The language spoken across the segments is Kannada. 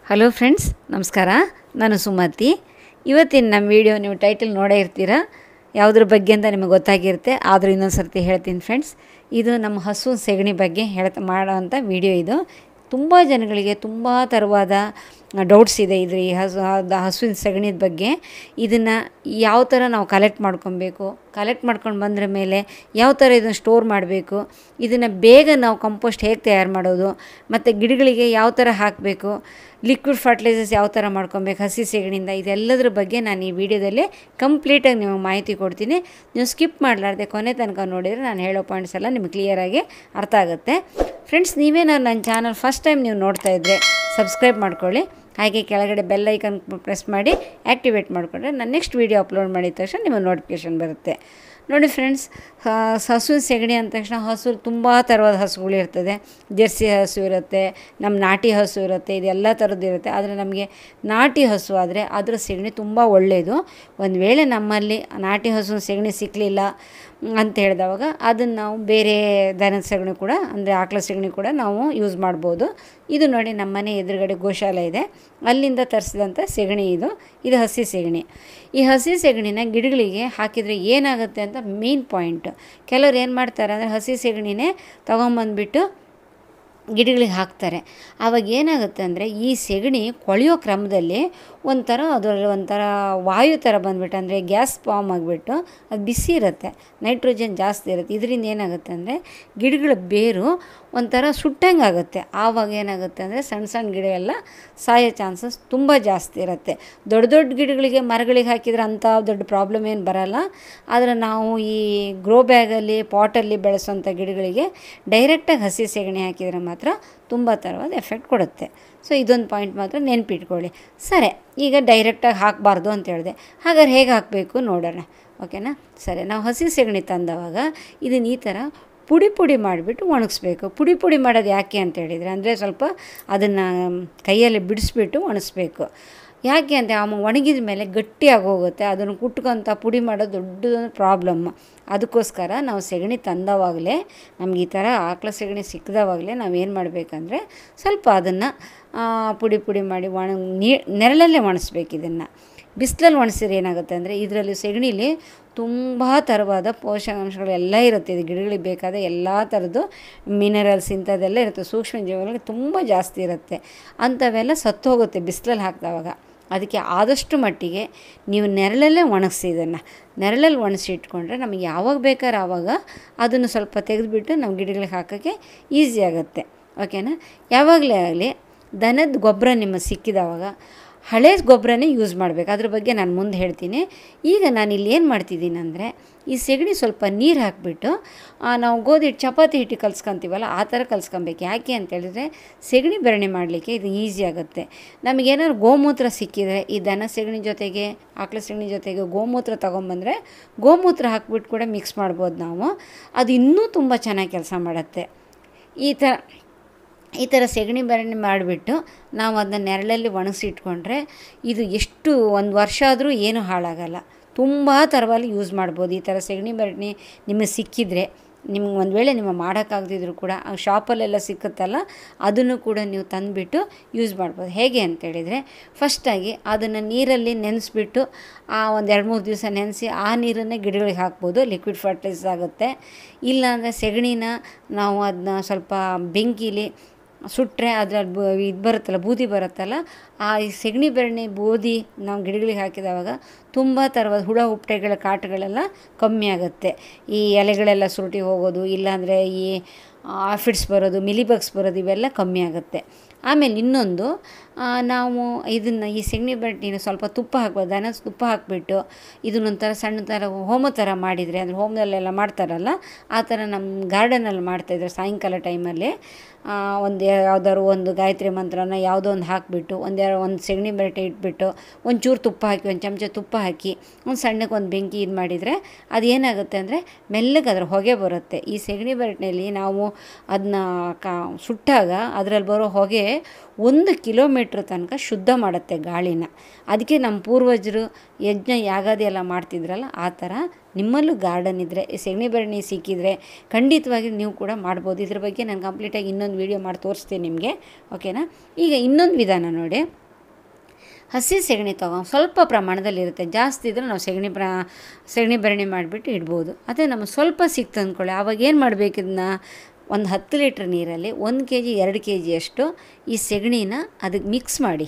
ಹಲೋ ಫ್ರೆಂಡ್ಸ್ ನಮಸ್ಕಾರ ನಾನು ಸುಮತಿ ಇವತ್ತಿನ ನಮ್ಮ ವಿಡಿಯೋ ನೀವು ಟೈಟಲ್ ನೋಡೇ ಇರ್ತೀರ ಯಾವುದ್ರ ಬಗ್ಗೆ ಅಂತ ನಿಮಗೆ ಗೊತ್ತಾಗಿರುತ್ತೆ ಆದರೂ ಇನ್ನೊಂದು ಸರ್ತಿ ಹೇಳ್ತೀನಿ ಫ್ರೆಂಡ್ಸ್ ಇದು ನಮ್ಮ ಹಸು ಸೆಗಣಿ ಬಗ್ಗೆ ಹೇಳ್ತಾ ಮಾಡೋವಂಥ ವಿಡಿಯೋ ಇದು ತುಂಬ ಜನಗಳಿಗೆ ತುಂಬ ಥರವಾದ ಡೌಟ್ಸ್ ಇದೆ ಇದ್ರ ಈ ಹಸು ಅದ್ ಹಸುವಿನ ಸಗಣಿದ ಬಗ್ಗೆ ಇದನ್ನು ಯಾವ ಥರ ನಾವು ಕಲೆಕ್ಟ್ ಮಾಡ್ಕೊಬೇಕು ಕಲೆಕ್ಟ್ ಮಾಡ್ಕೊಂಡು ಬಂದ್ರ ಮೇಲೆ ಯಾವ ಥರ ಇದನ್ನು ಸ್ಟೋರ್ ಮಾಡಬೇಕು ಇದನ್ನು ಬೇಗ ನಾವು ಕಂಪೋಸ್ಟ್ ಹೇಗೆ ತಯಾರು ಮಾಡೋದು ಮತ್ತು ಗಿಡಗಳಿಗೆ ಯಾವ ಥರ ಹಾಕಬೇಕು ಲಿಕ್ವಿಡ್ ಫರ್ಟಿಲೈಸರ್ಸ್ ಯಾವ ಥರ ಮಾಡ್ಕೊಬೇಕು ಹಸಿ ಸೆಗಣಿಯಿಂದ ಇದೆಲ್ಲದ್ರ ಬಗ್ಗೆ ನಾನು ಈ ವಿಡಿಯೋದಲ್ಲಿ ಕಂಪ್ಲೀಟಾಗಿ ನಿಮಗೆ ಮಾಹಿತಿ ಕೊಡ್ತೀನಿ ನೀವು ಸ್ಕಿಪ್ ಮಾಡಲಾರ್ದೆ ಕೊನೆ ತನಕ ನೋಡಿದರೆ ನಾನು ಹೇಳೋ ಪಾಯಿಂಟ್ಸ್ ಎಲ್ಲ ನಿಮಗೆ ಕ್ಲಿಯರಾಗಿ ಅರ್ಥ ಆಗುತ್ತೆ ಫ್ರೆಂಡ್ಸ್ ನೀವೇನಾದ್ರು ನನ್ನ ಚಾನಲ್ ಫಸ್ಟ್ ಟೈಮ್ ನೀವು ನೋಡ್ತಾ ಇದ್ದರೆ ಸಬ್ಸ್ಕ್ರೈಬ್ ಮಾಡ್ಕೊಳ್ಳಿ ಹಾಗೆ ಕೆಳಗಡೆ ಬೆಲ್ ಐಕನ್ ಪ್ರೆಸ್ ಮಾಡಿ ಆ್ಯಕ್ಟಿವೇಟ್ ಮಾಡಿಕೊಂಡ್ರೆ ನಾನು ನೆಕ್ಸ್ಟ್ ವೀಡಿಯೋ ಅಪ್ಲೋಡ್ ಮಾಡಿದ ತಕ್ಷಣ ನಿಮಗೆ ನೋಟಿಫಿಕೇಷನ್ ಬರುತ್ತೆ ನೋಡಿ ಫ್ರೆಂಡ್ಸ್ ಹಸು ಸೆಗಣಿ ಅಂದ ತಕ್ಷಣ ಹಸು ತುಂಬ ಥರವಾದ ಹಸುಗಳು ಇರ್ತದೆ ಜರ್ಸಿ ಹಸು ಇರುತ್ತೆ ನಮ್ಮ ನಾಟಿ ಹಸು ಇರುತ್ತೆ ಇದೆಲ್ಲ ಥರದ್ದು ಇರುತ್ತೆ ಆದರೆ ನಮಗೆ ನಾಟಿ ಹಸು ಆದರೆ ಅದರ ಸೆಗಣಿ ತುಂಬ ಒಳ್ಳೆಯದು ಒಂದು ವೇಳೆ ನಮ್ಮಲ್ಲಿ ನಾಟಿ ಹಸು ಸೆಗಣಿ ಸಿಕ್ಕಲಿಲ್ಲ ಅಂತ ಹೇಳಿದವಾಗ ಅದನ್ನು ನಾವು ಬೇರೆ ದನದ ಸೆಗಣಿ ಕೂಡ ಅಂದರೆ ಆಕಳ ಸೆಗಣಿ ಕೂಡ ನಾವು ಯೂಸ್ ಮಾಡ್ಬೋದು ಇದು ನೋಡಿ ನಮ್ಮ ಮನೆ ಎದುರುಗಡೆ ಗೋಶಾಲೆ ಇದೆ ಅಲ್ಲಿಂದ ತರಿಸಿದಂಥ ಸೆಗಣಿ ಇದು ಇದು ಹಸಿ ಸೆಗಣಿ ಈ ಹಸಿ ಸೆಗಣಿನ ಗಿಡಗಳಿಗೆ ಹಾಕಿದರೆ ಏನಾಗುತ್ತೆ ಅಂತ ಮೇನ್ ಪಾಯಿಂಟ್ ಕೆಲವ್ರು ಏನು ಮಾಡ್ತಾರೆ ಅಂದರೆ ಹಸಿ ಸೆಗಣಿನೇ ತೊಗೊಂಬಂದ್ಬಿಟ್ಟು ಗಿಡಗಳಿಗೆ ಹಾಕ್ತಾರೆ ಆವಾಗ ಏನಾಗುತ್ತೆ ಅಂದರೆ ಈ ಸೆಗಣಿ ಕೊಳೆಯೋ ಕ್ರಮದಲ್ಲಿ ಒಂಥರ ಅದರಲ್ಲಿ ಒಂಥರ ವಾಯು ಥರ ಬಂದುಬಿಟ್ಟು ಅಂದರೆ ಗ್ಯಾಸ್ ಫಾರ್ಮ್ ಆಗಿಬಿಟ್ಟು ಅದು ಬಿಸಿ ಇರುತ್ತೆ ನೈಟ್ರೋಜನ್ ಜಾಸ್ತಿ ಇರುತ್ತೆ ಇದರಿಂದ ಏನಾಗುತ್ತೆ ಅಂದರೆ ಗಿಡಗಳ ಬೇರು ಒಂಥರ ಸುಟ್ಟಂಗೆ ಆಗುತ್ತೆ ಆವಾಗ ಏನಾಗುತ್ತೆ ಅಂದರೆ ಸಣ್ಣ ಸಣ್ಣ ಗಿಡ ಎಲ್ಲ ಸಾಯೋ ಚಾನ್ಸಸ್ ತುಂಬ ಜಾಸ್ತಿ ಇರುತ್ತೆ ದೊಡ್ಡ ದೊಡ್ಡ ಗಿಡಗಳಿಗೆ ಮರಗಳಿಗೆ ಹಾಕಿದರೆ ಅಂಥ ದೊಡ್ಡ ಪ್ರಾಬ್ಲಮ್ ಏನು ಬರಲ್ಲ ಆದರೆ ನಾವು ಈ ಗ್ರೋ ಬ್ಯಾಗಲ್ಲಿ ಪಾಟಲ್ಲಿ ಬೆಳೆಸೋಂಥ ಗಿಡಗಳಿಗೆ ಡೈರೆಕ್ಟಾಗಿ ಹಸಿ ಸೆಗಣಿ ಹಾಕಿದರೆ ಮಾತ್ರ ತುಂಬ ಥರವಾದ ಎಫೆಕ್ಟ್ ಕೊಡುತ್ತೆ ಸೊ ಇದೊಂದು ಪಾಯಿಂಟ್ ಮಾತ್ರ ನೆನ್ಪಿಟ್ಕೊಳ್ಳಿ ಸರಿ ಈಗ ಡೈರೆಕ್ಟಾಗಿ ಹಾಕಬಾರ್ದು ಅಂತ ಹೇಳಿದೆ ಹಾಗಾದ್ರೆ ಹೇಗೆ ಹಾಕಬೇಕು ನೋಡೋಣ ಓಕೆನಾ ಸರಿ ನಾವು ಹಸಿ ಸೆಗಣಿ ತಂದವಾಗ ಇದನ್ನು ಈ ಥರ ಪುಡಿ ಪುಡಿ ಮಾಡಿಬಿಟ್ಟು ಒಣಗಿಸ್ಬೇಕು ಪುಡಿ ಪುಡಿ ಮಾಡೋದು ಯಾಕೆ ಅಂತ ಹೇಳಿದರೆ ಅಂದರೆ ಸ್ವಲ್ಪ ಅದನ್ನು ಕೈಯಲ್ಲಿ ಬಿಡಿಸ್ಬಿಟ್ಟು ಒಣಗಿಸ್ಬೇಕು ಯಾಕೆ ಅಂತ ಆ ಒಣಗಿದ ಮೇಲೆ ಗಟ್ಟಿಯಾಗಿ ಹೋಗುತ್ತೆ ಅದನ್ನು ಕುಟ್ಕೊಂತ ಪುಡಿ ಮಾಡೋದು ದೊಡ್ಡದೊಂದು ಪ್ರಾಬ್ಲಮ್ ಅದಕ್ಕೋಸ್ಕರ ನಾವು ಸೆಗಣಿ ತಂದವಾಗಲೇ ನಮ್ಗೆ ಈ ಥರ ಆಕಳ ಸೆಗಣಿ ಸಿಕ್ಕಿದವಾಗಲೇ ನಾವೇನು ಮಾಡಬೇಕಂದ್ರೆ ಸ್ವಲ್ಪ ಅದನ್ನು ಪುಡಿ ಪುಡಿ ಮಾಡಿ ಒಣ ನೀ ನೆರಳಲ್ಲೇ ಒಣಸ್ಬೇಕು ಇದನ್ನು ಬಿಸಿಲಲ್ಲಿ ಒಣಸಿದ್ರೆ ಏನಾಗುತ್ತೆ ಅಂದರೆ ಇದರಲ್ಲಿ ಸೆಗಣಿಲಿ ತುಂಬ ಥರವಾದ ಪೋಷಕಾಂಶಗಳೆಲ್ಲ ಇರುತ್ತೆ ಇದು ಗಿಡಗಳಿಗೆ ಬೇಕಾದ ಎಲ್ಲ ಥರದ್ದು ಮಿನರಲ್ಸ್ ಇಂಥದ್ದೆಲ್ಲ ಇರುತ್ತೆ ಸೂಕ್ಷ್ಮ ಜೀವಿಗಳಿಗೆ ತುಂಬ ಜಾಸ್ತಿ ಇರುತ್ತೆ ಅಂಥವೆಲ್ಲ ಸತ್ತು ಹೋಗುತ್ತೆ ಬಿಸಿಲಲ್ಲಿ ಹಾಕಿದವಾಗ ಅದಕ್ಕೆ ಆದಷ್ಟು ಮಟ್ಟಿಗೆ ನೀವು ನೆರಳಲ್ಲೇ ಒಣಗಿಸಿ ಇದನ್ನು ನೆರಳಲ್ಲಿ ಒಣಗಿಸಿ ಇಟ್ಕೊಂಡ್ರೆ ನಮಗೆ ಯಾವಾಗ ಬೇಕಾದ್ರೆ ಆವಾಗ ಅದನ್ನು ಸ್ವಲ್ಪ ತೆಗೆದುಬಿಟ್ಟು ನಾವು ಗಿಡಗಳಿಗೆ ಹಾಕೋಕ್ಕೆ ಈಸಿ ಆಗುತ್ತೆ ಓಕೆನಾ ಯಾವಾಗಲೇ ಆಗಲಿ ದನದ ಗೊಬ್ಬರ ನಿಮಗೆ ಸಿಕ್ಕಿದವಾಗ ಹಳೆ ಗೊಬ್ಬರನೇ ಯೂಸ್ ಮಾಡಬೇಕು ಅದ್ರ ಬಗ್ಗೆ ನಾನು ಮುಂದೆ ಹೇಳ್ತೀನಿ ಈಗ ನಾನು ಇಲ್ಲಿ ಏನು ಮಾಡ್ತಿದ್ದೀನಿ ಅಂದರೆ ಈ ಸೆಗಣಿ ಸ್ವಲ್ಪ ನೀರು ಹಾಕಿಬಿಟ್ಟು ನಾವು ಗೋಧಿ ಹಿಟ್ಟು ಚಪಾತಿ ಹಿಟ್ಟು ಕಲ್ಸ್ಕೊತೀವಲ್ಲ ಆ ಥರ ಕಲ್ಸ್ಕೊಬೇಕು ಯಾಕೆ ಅಂತ ಹೇಳಿದ್ರೆ ಸೆಗಣಿ ಬೆರಣೆ ಮಾಡಲಿಕ್ಕೆ ಇದು ಈಸಿ ಆಗುತ್ತೆ ನಮಗೇನಾದ್ರು ಗೋಮೂತ್ರ ಸಿಕ್ಕಿದರೆ ಈ ದನ ಸೆಗಣಿ ಜೊತೆಗೆ ಆಕಳ ಸೆಗಣಿ ಜೊತೆಗೆ ಗೋಮೂತ್ರ ತೊಗೊಂಬಂದರೆ ಗೋಮೂತ್ರ ಹಾಕ್ಬಿಟ್ಟು ಕೂಡ ಮಿಕ್ಸ್ ಮಾಡ್ಬೋದು ನಾವು ಅದು ಇನ್ನೂ ತುಂಬ ಚೆನ್ನಾಗಿ ಕೆಲಸ ಮಾಡುತ್ತೆ ಈ ಥರ ಈ ಥರ ಸೆಗಣಿ ಬೆರಣೆ ಮಾಡಿಬಿಟ್ಟು ನಾವು ಅದನ್ನ ನೆರಳಲ್ಲಿ ಒಣಗಿಸಿ ಇಟ್ಕೊಂಡ್ರೆ ಇದು ಎಷ್ಟು ಒಂದು ವರ್ಷ ಆದರೂ ಏನೂ ಹಾಳಾಗಲ್ಲ ತುಂಬ ಥರವಾಗಿ ಯೂಸ್ ಮಾಡ್ಬೋದು ಈ ಥರ ಸೆಗಣಿ ಬೆರಣೆ ನಿಮಗೆ ಸಿಕ್ಕಿದರೆ ನಿಮ್ಗೆ ಒಂದು ವೇಳೆ ನಿಮ್ಮ ಮಾಡೋಕ್ಕಾಗದಿದ್ರು ಕೂಡ ಆ ಶಾಪಲ್ಲೆಲ್ಲ ಸಿಕ್ಕುತ್ತಲ್ಲ ಅದನ್ನು ಕೂಡ ನೀವು ತಂದುಬಿಟ್ಟು ಯೂಸ್ ಮಾಡ್ಬೋದು ಹೇಗೆ ಅಂತೇಳಿದರೆ ಫಸ್ಟಾಗಿ ಅದನ್ನು ನೀರಲ್ಲಿ ನೆನೆಸ್ಬಿಟ್ಟು ಆ ಒಂದು ಎರಡು ಮೂರು ದಿವಸ ನೆನೆಸಿ ಆ ನೀರನ್ನೇ ಗಿಡಗಳಿಗೆ ಹಾಕ್ಬೋದು ಲಿಕ್ವಿಡ್ ಫರ್ಟಿಲೈಸರ್ ಆಗುತ್ತೆ ಇಲ್ಲಾಂದರೆ ಸೆಗಣಿನ ನಾವು ಅದನ್ನ ಸ್ವಲ್ಪ ಬೆಂಕಿಲಿ ಸುಟ್ಟರೆ ಅದ್ರಲ್ಲಿ ಇದು ಬರುತ್ತಲ್ಲ ಬೂದಿ ಬರುತ್ತಲ್ಲ ಆ ಸೆಗಣಿ ಬೆರಣೆ ಬೂದಿ ನಾವು ಗಿಡಗಳಿಗೆ ಹಾಕಿದವಾಗ ತುಂಬ ಥರವಾದ ಹುಳ ಹುಪ್ಪಟೆಗಳ ಕಾಟಗಳೆಲ್ಲ ಕಮ್ಮಿ ಆಗುತ್ತೆ ಈ ಎಲೆಗಳೆಲ್ಲ ಸುರುಟಿ ಹೋಗೋದು ಇಲ್ಲಾಂದರೆ ಈ ಆಫಿಡ್ಸ್ ಬರೋದು ಮಿಲಿಬಗ್ಸ್ ಬರೋದು ಇವೆಲ್ಲ ಕಮ್ಮಿ ಆಗುತ್ತೆ ಆಮೇಲೆ ಇನ್ನೊಂದು ನಾವು ಇದನ್ನು ಈ ಸೆಗಣಿ ಬೆಣ್ಣೆನ ಸ್ವಲ್ಪ ತುಪ್ಪ ಹಾಕ್ಬೋದು ದನ ತುಪ್ಪ ಹಾಕಿಬಿಟ್ಟು ಇದನ್ನೊಂಥರ ಸಣ್ಣ ಥರ ಹೋಮ ಥರ ಮಾಡಿದರೆ ಅಂದರೆ ಹೋಮದಲ್ಲೆಲ್ಲ ಮಾಡ್ತಾರಲ್ಲ ಆ ಥರ ನಮ್ಮ ಗಾರ್ಡನಲ್ಲಿ ಮಾಡ್ತಾಯಿದ್ರು ಸಾಯಂಕಾಲ ಟೈಮಲ್ಲಿ ಒಂದು ಯಾವ್ದಾದ್ರು ಒಂದು ಗಾಯತ್ರಿ ಮಂತ್ರನ ಯಾವುದೋ ಒಂದು ಹಾಕಿಬಿಟ್ಟು ಒಂದೆರಡು ಒಂದು ಸೆಗಣಿ ಬೆರಟೆ ಇಟ್ಬಿಟ್ಟು ಒಂಚೂರು ತುಪ್ಪ ಹಾಕಿ ಒಂದು ಚಮಚ ತುಪ್ಪ ಹಾಕಿ ಒಂದು ಸಣ್ಣಕ್ಕೆ ಒಂದು ಬೆಂಕಿ ಇದು ಮಾಡಿದರೆ ಅದು ಏನಾಗುತ್ತೆ ಅಂದರೆ ಮೆಲ್ಲಗೆ ಅದ್ರ ಹೊಗೆ ಬರುತ್ತೆ ಈ ಸೆಗಣಿ ಬೆರಟಿನಲ್ಲಿ ನಾವು ಅದನ್ನ ಕಾ ಸುಟ್ಟಾಗ ಅದರಲ್ಲಿ ಬರೋ ಹೊಗೆ ಒಂದು ಕಿಲೋಮೀಟ್ರ್ ತನಕ ಶುದ್ಧ ಮಾಡುತ್ತೆ ಗಾಳಿನ ಅದಕ್ಕೆ ನಮ್ಮ ಪೂರ್ವಜರು ಯಜ್ಞ ಯಾಗಾದಿ ಎಲ್ಲ ಮಾಡ್ತಿದ್ರಲ್ಲ ಆ ಥರ ನಿಮ್ಮಲ್ಲೂ ಗಾರ್ಡನ್ ಇದ್ದರೆ ಸೆಗಣಿ ಭರಣಿ ಸಿಕ್ಕಿದರೆ ಖಂಡಿತವಾಗಿ ನೀವು ಕೂಡ ಮಾಡ್ಬೋದು ಇದ್ರ ಬಗ್ಗೆ ನಾನು ಕಂಪ್ಲೀಟಾಗಿ ಇನ್ನೊಂದು ವೀಡಿಯೋ ಮಾಡಿ ತೋರಿಸ್ತೀನಿ ನಿಮಗೆ ಓಕೆನಾ ಈಗ ಇನ್ನೊಂದು ವಿಧಾನ ನೋಡಿ ಹಸಿ ಸೆಗಣಿ ತಗೊಂಡು ಸ್ವಲ್ಪ ಪ್ರಮಾಣದಲ್ಲಿರುತ್ತೆ ಜಾಸ್ತಿ ಇದ್ದರೆ ನಾವು ಸೆಗಣಿ ಪ್ರ ಸೆಗಣಿ ಭರಣಿ ಮಾಡಿಬಿಟ್ಟು ಇಡ್ಬೋದು ಅದೇ ನಮಗೆ ಸ್ವಲ್ಪ ಸಿಕ್ತು ಅಂದ್ಕೊಳ್ಳಿ ಆವಾಗ ಏನು ಮಾಡಬೇಕು ಇದನ್ನ ಒಂದು ಹತ್ತು ಲೀಟ್ರ್ ನೀರಲ್ಲಿ ಒಂದು ಕೆ ಜಿ ಎರಡು ಕೆ ಜಿಯಷ್ಟು ಈ ಸೆಗಣಿನ ಅದಕ್ಕೆ ಮಿಕ್ಸ್ ಮಾಡಿ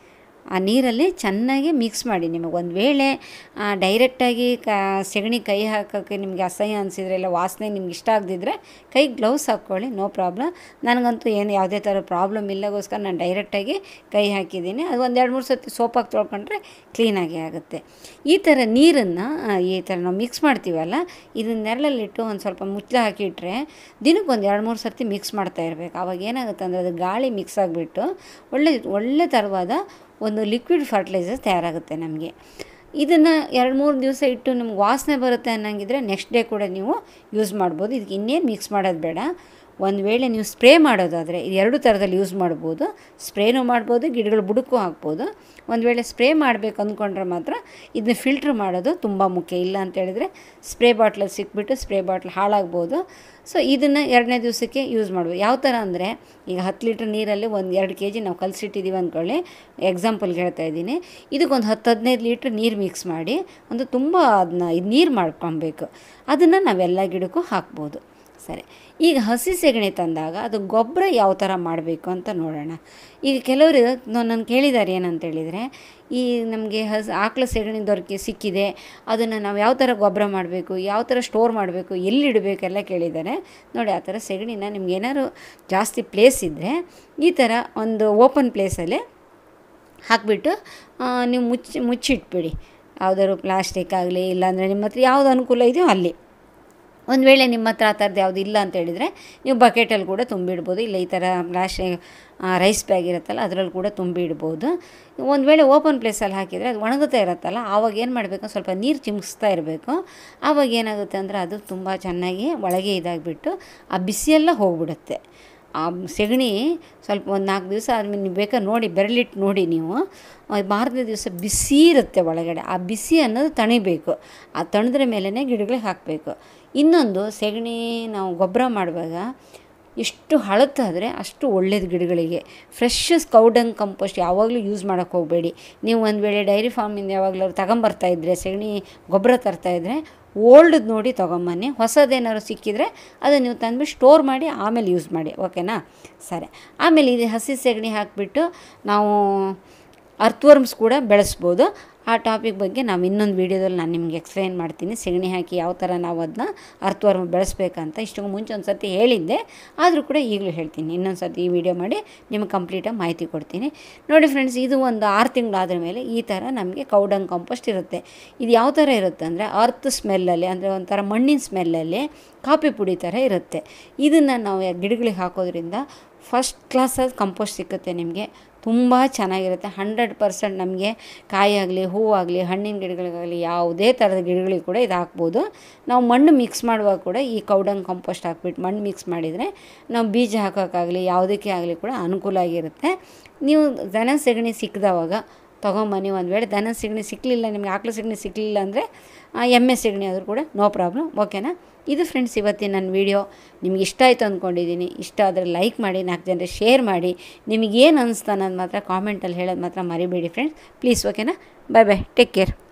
ಆ ನೀರಲ್ಲಿ ಚೆನ್ನಾಗಿ ಮಿಕ್ಸ್ ಮಾಡಿ ನಿಮಗೆ ಒಂದು ವೇಳೆ ಡೈರೆಕ್ಟಾಗಿ ಕ ಸೆಗಣಿ ಕೈ ಹಾಕೋಕ್ಕೆ ನಿಮಗೆ ಅಸಹ್ಯ ಅನಿಸಿದ್ರೆ ಇಲ್ಲ ವಾಸನೆ ನಿಮ್ಗೆ ಇಷ್ಟ ಆಗದಿದ್ದರೆ ಕೈಗೆ ಗ್ಲೌಸ್ ಹಾಕ್ಕೊಳ್ಳಿ ನೋ ಪ್ರಾಬ್ಲಮ್ ನನಗಂತೂ ಏನು ಯಾವುದೇ ಥರ ಪ್ರಾಬ್ಲಮ್ ಇಲ್ಲಗೋಸ್ಕರ ನಾನು ಡೈರೆಕ್ಟಾಗಿ ಕೈ ಹಾಕಿದ್ದೀನಿ ಅದು ಒಂದು ಎರಡು ಮೂರು ಸರ್ತಿ ಸೋಪಾಗಿ ತೊಳ್ಕೊಂಡ್ರೆ ಕ್ಲೀನಾಗಿ ಆಗುತ್ತೆ ಈ ಥರ ನೀರನ್ನು ಈ ಥರ ನಾವು ಮಿಕ್ಸ್ ಮಾಡ್ತೀವಲ್ಲ ಇದನ್ನ ನೆರಳಲ್ಲಿಟ್ಟು ಒಂದು ಸ್ವಲ್ಪ ಮುಚ್ಚಳ ಹಾಕಿಟ್ರೆ ದಿನಕ್ಕೆ ಒಂದು ಎರಡು ಮೂರು ಸರ್ತಿ ಮಿಕ್ಸ್ ಮಾಡ್ತಾ ಇರಬೇಕು ಆವಾಗ ಏನಾಗುತ್ತೆ ಅಂದರೆ ಅದು ಗಾಳಿ ಮಿಕ್ಸ್ ಆಗಿಬಿಟ್ಟು ಒಳ್ಳೆ ಒಳ್ಳೆ ಥರವಾದ ಒಂದು ಲಿಕ್ವಿಡ್ ಫರ್ಟಿಲೈಸರ್ ತಯಾರಾಗುತ್ತೆ ನಮಗೆ ಇದನ್ನು ಎರಡು ಮೂರು ದಿವಸ ಇಟ್ಟು ನಿಮ್ಗೆ ವಾಸನೆ ಬರುತ್ತೆ ಅನ್ನಂಗಿದ್ರೆ ನೆಕ್ಸ್ಟ್ ಡೇ ಕೂಡ ನೀವು ಯೂಸ್ ಮಾಡ್ಬೋದು ಇದಕ್ಕೆ ಇನ್ನೇನು ಮಿಕ್ಸ್ ಮಾಡೋದು ಬೇಡ ಒಂದು ವೇಳೆ ನೀವು ಸ್ಪ್ರೇ ಮಾಡೋದಾದರೆ ಇದು ಎರಡು ಥರದಲ್ಲಿ ಯೂಸ್ ಮಾಡ್ಬೋದು ಸ್ಪ್ರೇನೂ ಮಾಡ್ಬೋದು ಗಿಡಗಳು ಬುಡಕ್ಕೂ ಹಾಕ್ಬೋದು ಒಂದು ವೇಳೆ ಸ್ಪ್ರೇ ಮಾಡಬೇಕು ಅಂದ್ಕೊಂಡ್ರೆ ಮಾತ್ರ ಇದನ್ನ ಫಿಲ್ಟ್ರ್ ಮಾಡೋದು ತುಂಬ ಮುಖ್ಯ ಇಲ್ಲ ಅಂತ ಹೇಳಿದ್ರೆ ಸ್ಪ್ರೇ ಬಾಟ್ಲಲ್ಲಿ ಸಿಕ್ಬಿಟ್ಟು ಸ್ಪ್ರೇ ಬಾಟ್ಲ್ ಹಾಳಾಗ್ಬೋದು ಸೊ ಇದನ್ನು ಎರಡನೇ ದಿವಸಕ್ಕೆ ಯೂಸ್ ಮಾಡ್ಬೋದು ಯಾವ ಥರ ಅಂದರೆ ಈಗ ಹತ್ತು ಲೀಟ್ರ್ ನೀರಲ್ಲಿ ಒಂದು ಎರಡು ಕೆ ಜಿ ನಾವು ಕಲಸಿಟ್ಟಿದ್ದೀವಿ ಅಂದ್ಕೊಳ್ಳಿ ಎಕ್ಸಾಂಪಲ್ಗೆ ಹೇಳ್ತಾ ಇದ್ದೀನಿ ಇದಕ್ಕೊಂದು ಹತ್ತು ಹದಿನೈದು ಲೀಟ್ರ್ ನೀರು ಮಿಕ್ಸ್ ಮಾಡಿ ಒಂದು ತುಂಬ ಅದನ್ನ ಇದು ನೀರು ಮಾಡ್ಕೊಬೇಕು ಅದನ್ನು ನಾವೆಲ್ಲ ಗಿಡಕ್ಕೂ ಹಾಕ್ಬೋದು ಸರಿ ಈಗ ಹಸಿ ಸೆಗಣಿ ತಂದಾಗ ಅದು ಗೊಬ್ಬರ ಯಾವ ಥರ ಮಾಡಬೇಕು ಅಂತ ನೋಡೋಣ ಈಗ ಕೆಲವರು ನನ್ನ ಕೇಳಿದ್ದಾರೆ ಏನಂತ ಹೇಳಿದರೆ ಈ ನಮಗೆ ಹಸ್ ಆಕಳ ಸೆಗಣಿ ದೊರಕಿ ಸಿಕ್ಕಿದೆ ಅದನ್ನು ನಾವು ಯಾವ ಥರ ಗೊಬ್ಬರ ಮಾಡಬೇಕು ಯಾವ ಥರ ಸ್ಟೋರ್ ಮಾಡಬೇಕು ಎಲ್ಲಿ ಇಡಬೇಕೆಲ್ಲ ಕೇಳಿದ್ದಾರೆ ನೋಡಿ ಆ ಥರ ಸೆಗಣಿನ ನಿಮ್ಗೆ ಏನಾದ್ರು ಜಾಸ್ತಿ ಪ್ಲೇಸ್ ಇದ್ದರೆ ಈ ಥರ ಒಂದು ಓಪನ್ ಪ್ಲೇಸಲ್ಲಿ ಹಾಕಿಬಿಟ್ಟು ನೀವು ಮುಚ್ಚಿ ಮುಚ್ಚಿಟ್ಬಿಡಿ ಯಾವುದಾದ್ರು ಪ್ಲಾಸ್ಟಿಕ್ ಆಗಲಿ ಇಲ್ಲಾಂದರೆ ನಿಮ್ಮ ಹತ್ರ ಯಾವುದು ಅನುಕೂಲ ಇದೆಯೋ ಅಲ್ಲಿ ಒಂದು ವೇಳೆ ನಿಮ್ಮ ಹತ್ರ ಆ ಥರದ್ದು ಯಾವುದು ಇಲ್ಲ ಅಂತ ಹೇಳಿದರೆ ನೀವು ಬಕೆಟಲ್ಲಿ ಕೂಡ ತುಂಬಿಡ್ಬೋದು ಇಲ್ಲ ಈ ಥರ ಪ್ಲಾಸ್ಟಿಕ್ ರೈಸ್ ಬ್ಯಾಗ್ ಇರುತ್ತಲ್ಲ ಅದರಲ್ಲಿ ಕೂಡ ತುಂಬಿ ಇಡ್ಬೋದು ಒಂದು ವೇಳೆ ಓಪನ್ ಪ್ಲೇಸಲ್ಲಿ ಹಾಕಿದರೆ ಅದು ಒಣಗುತ್ತಾ ಇರುತ್ತಲ್ಲ ಆವಾಗ ಏನು ಮಾಡಬೇಕು ಸ್ವಲ್ಪ ನೀರು ಚಿಮ್ಕಿಸ್ತಾ ಇರಬೇಕು ಆವಾಗ ಏನಾಗುತ್ತೆ ಅಂದರೆ ಅದು ತುಂಬ ಚೆನ್ನಾಗಿ ಒಳಗೆ ಇದಾಗಿಬಿಟ್ಟು ಆ ಬಿಸಿಯೆಲ್ಲ ಹೋಗ್ಬಿಡುತ್ತೆ ಆ ಸೆಗಣಿ ಸ್ವಲ್ಪ ಒಂದು ನಾಲ್ಕು ದಿವಸ ಆದಮೇಲೆ ನೀವು ಬೇಕಾದ್ರೆ ನೋಡಿ ಬೆರಳಿಟ್ಟು ನೋಡಿ ನೀವು ಮಾರನೇ ದಿವಸ ಬಿಸಿ ಇರುತ್ತೆ ಒಳಗಡೆ ಆ ಬಿಸಿ ಅನ್ನೋದು ತಣಿಬೇಕು ಆ ತಣಿದ್ರ ಮೇಲೇ ಗಿಡಗಳಿಗೆ ಹಾಕಬೇಕು ಇನ್ನೊಂದು ಸೆಗಣಿ ನಾವು ಗೊಬ್ಬರ ಮಾಡುವಾಗ ಎಷ್ಟು ಹಳತ್ತಾದರೆ ಅಷ್ಟು ಒಳ್ಳೇದು ಗಿಡಗಳಿಗೆ ಫ್ರೆಶ್ ಸ್ಕೌಡಂಗ್ ಕಂಪೋಸ್ಟ್ ಯಾವಾಗಲೂ ಯೂಸ್ ಮಾಡೋಕ್ಕೆ ಹೋಗಬೇಡಿ ನೀವು ಒಂದು ವೇಳೆ ಡೈರಿ ಫಾರ್ಮಿಂದ ಯಾವಾಗಲೂ ತಗೊಂಬರ್ತಾ ಇದ್ದರೆ ಸೆಗಣಿ ಗೊಬ್ಬರ ತರ್ತಾಯಿದ್ರೆ ಓಲ್ಡ್ ನೋಡಿ ತೊಗೊಂಬನ್ನಿ ಹೊಸದೇನಾದ್ರು ಸಿಕ್ಕಿದರೆ ಅದನ್ನು ನೀವು ತಂದುಬಿಟ್ಟು ಸ್ಟೋರ್ ಮಾಡಿ ಆಮೇಲೆ ಯೂಸ್ ಮಾಡಿ ಓಕೆನಾ ಸರಿ ಆಮೇಲೆ ಇದು ಹಸಿ ಸೆಗಣಿ ಹಾಕಿಬಿಟ್ಟು ನಾವು ಅರ್ಥವರ್ಮ್ಸ್ ಕೂಡ ಬೆಳೆಸ್ಬೋದು ಆ ಟಾಪಿಕ್ ಬಗ್ಗೆ ನಾವು ಇನ್ನೊಂದು ವೀಡಿಯೋದಲ್ಲಿ ನಾನು ನಿಮ್ಗೆ ಎಕ್ಸ್ಪ್ಲೈನ್ ಮಾಡ್ತೀನಿ ಸೆಗಣಿ ಹಾಕಿ ಯಾವ ಥರ ನಾವು ಅದನ್ನ ಅರ್ಥವರ್ಮ ಬೆಳೆಸ್ಬೇಕಂತ ಇಷ್ಟು ಮುಂಚೆ ಒಂದು ಸರ್ತಿ ಹೇಳಿದ್ದೆ ಆದರೂ ಕೂಡ ಈಗಲೂ ಹೇಳ್ತೀನಿ ಇನ್ನೊಂದು ಸರ್ತಿ ಈ ವಿಡಿಯೋ ಮಾಡಿ ನಿಮಗೆ ಕಂಪ್ಲೀಟಾಗಿ ಮಾಹಿತಿ ಕೊಡ್ತೀನಿ ನೋಡಿ ಫ್ರೆಂಡ್ಸ್ ಇದು ಒಂದು ಆರು ತಿಂಗಳಾದ ಮೇಲೆ ಈ ಥರ ನಮಗೆ ಕೌಡಂಗ್ ಕಾಂಪೋಸ್ಟ್ ಇರುತ್ತೆ ಇದು ಯಾವ ಥರ ಇರುತ್ತೆ ಅಂದರೆ ಅರ್ತ್ ಸ್ಮೆಲ್ಲಲ್ಲಿ ಅಂದರೆ ಒಂಥರ ಮಣ್ಣಿನ ಸ್ಮೆಲ್ಲಲ್ಲಿ ಕಾಫಿ ಪುಡಿ ಥರ ಇರುತ್ತೆ ಇದನ್ನು ನಾವು ಗಿಡಗಳಿಗೆ ಹಾಕೋದ್ರಿಂದ ಫಸ್ಟ್ ಕ್ಲಾಸಾದ ಕಂಪೋಸ್ಟ್ ಸಿಕ್ಕುತ್ತೆ ನಿಮಗೆ ತುಂಬ ಚೆನ್ನಾಗಿರುತ್ತೆ ಹಂಡ್ರೆಡ್ ಪರ್ಸೆಂಟ್ ನಮಗೆ ಕಾಯಾಗಲಿ ಹೂವಾಗಲಿ ಹಣ್ಣಿನ ಗಿಡಗಳಿಗಾಗಲಿ ಯಾವುದೇ ಥರದ ಗಿಡಗಳಿಗೆ ಕೂಡ ಇದು ಹಾಕ್ಬೋದು ನಾವು ಮಣ್ಣು ಮಿಕ್ಸ್ ಮಾಡುವಾಗ ಕೂಡ ಈ ಕೌಡಂಗ್ ಕಂಪೋಸ್ಟ್ ಹಾಕ್ಬಿಟ್ಟು ಮಣ್ಣು ಮಿಕ್ಸ್ ಮಾಡಿದರೆ ನಾವು ಬೀಜ ಹಾಕೋಕ್ಕಾಗಲಿ ಯಾವುದಕ್ಕೆ ಆಗಲಿ ಕೂಡ ಅನುಕೂಲ ಆಗಿರುತ್ತೆ ನೀವು ದನ ಸೆಗಣಿ ಸಿಕ್ಕಿದವಾಗ ತೊಗೊಂಬನ್ನಿ ಒಂದು ವೇಳೆ ದನ ಸೆಗಣಿ ಸಿಕ್ಕಲಿಲ್ಲ ನಿಮಗೆ ಆಕಳು ಸೆಗಣಿ ಸಿಕ್ಕಲಿಲ್ಲ ಅಂದರೆ ಎಮ್ಮೆ ಸೆಗಣಿ ಆದರೂ ಕೂಡ ನೋ ಪ್ರಾಬ್ಲಮ್ ಓಕೆನಾ ಇದು ಫ್ರೆಂಡ್ಸ್ ಇವತ್ತಿನ ನನ್ನ ವೀಡಿಯೋ ನಿಮ್ಗೆ ಇಷ್ಟ ಆಯಿತು ಅಂದ್ಕೊಂಡಿದ್ದೀನಿ ಇಷ್ಟ ಆದರೆ ಲೈಕ್ ಮಾಡಿ ನಾಲ್ಕು ಜನರಿಗೆ ಶೇರ್ ಮಾಡಿ ನಿಮಗೇನು ಅನ್ನಿಸ್ತು ಅನ್ನೋದು ಮಾತ್ರ ಕಾಮೆಂಟಲ್ಲಿ ಹೇಳೋದು ಮಾತ್ರ ಮರಿಬೇಡಿ ಫ್ರೆಂಡ್ಸ್ ಪ್ಲೀಸ್ ಓಕೆನಾ ಬಾಯ್ ಬಾಯ್ ಟೇಕ್ ಕೇರ್